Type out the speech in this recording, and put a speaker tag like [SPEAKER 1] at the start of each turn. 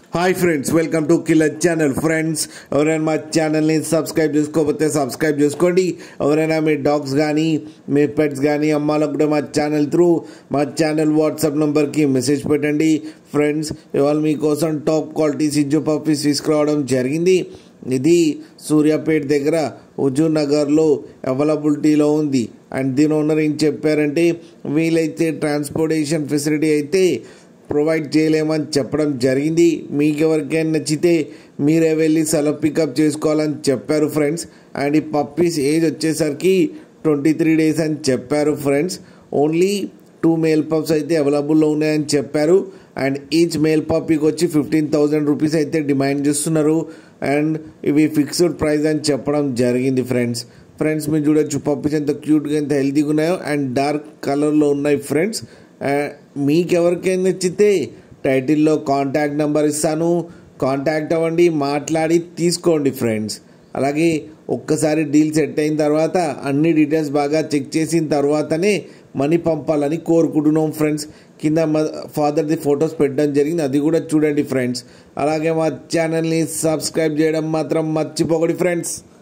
[SPEAKER 1] hi friends welcome to killer channel friends ఎవరైనా మా ఛానల్ని సబ్స్క్రైబ్ చేసుకోకపోతే సబ్స్క్రైబ్ చేసుకోండి ఎవరైనా మీ డాగ్స్ కానీ మీ పెట్స్ కానీ అమ్మాలకు కూడా మా ఛానల్ త్రూ మా ఛానల్ వాట్సాప్ నెంబర్కి మెసేజ్ పెట్టండి ఫ్రెండ్స్ ఇవాళ మీకోసం టాప్ క్వాలిటీ సిజ్జు పప్పీస్ తీసుకురావడం జరిగింది ఇది సూర్యాపేట దగ్గర హుజూర్ నగర్లో అవైలబిలిటీలో ఉంది అండ్ దీని ఓనర్ ఏం చెప్పారంటే వీలైతే ట్రాన్స్పోర్టేషన్ ఫెసిలిటీ అయితే ప్రొవైడ్ చేయలేమని చెప్పడం జరిగింది మీకు ఎవరికైనా నచ్చితే మీరే వెళ్ళి సెలవు పికప్ చేసుకోవాలని చెప్పారు ఫ్రెండ్స్ అండ్ ఈ పప్పీస్ ఏజ్ వచ్చేసరికి ట్వంటీ త్రీ డేస్ అని చెప్పారు friends only two male pups అయితే అవైలబుల్లో ఉన్నాయని చెప్పారు అండ్ ఈచ్ మేల్ పప్పీకి వచ్చి ఫిఫ్టీన్ థౌజండ్ రూపీస్ అయితే డిమాండ్ చేస్తున్నారు అండ్ ఇవి ఫిక్స్డ్ ప్రైస్ అని చెప్పడం జరిగింది ఫ్రెండ్స్ ఫ్రెండ్స్ మీరు చూడొచ్చు పప్పీస్ ఎంత క్యూట్గా ఎంత హెల్తీగా ఉన్నాయో అండ్ డార్క్ కలర్లో ఉన్నాయి ఫ్రెండ్స్ మీకు ఎవరికైనా నచ్చితే టైటిల్లో కాంటాక్ట్ నెంబర్ ఇస్తాను కాంటాక్ట్ అవ్వండి మాట్లాడి తీసుకోండి ఫ్రెండ్స్ అలాగే ఒక్కసారి డీల్ సెట్ అయిన తర్వాత అన్ని డీటెయిల్స్ బాగా చెక్ చేసిన తర్వాతనే మనీ పంపాలని కోరుకుంటున్నాం ఫ్రెండ్స్ కింద ఫాదర్ది ఫొటోస్ పెట్టడం జరిగింది అది కూడా చూడండి ఫ్రెండ్స్ అలాగే మా ఛానల్ని సబ్స్క్రైబ్ చేయడం మాత్రం మర్చిపోకండి ఫ్రెండ్స్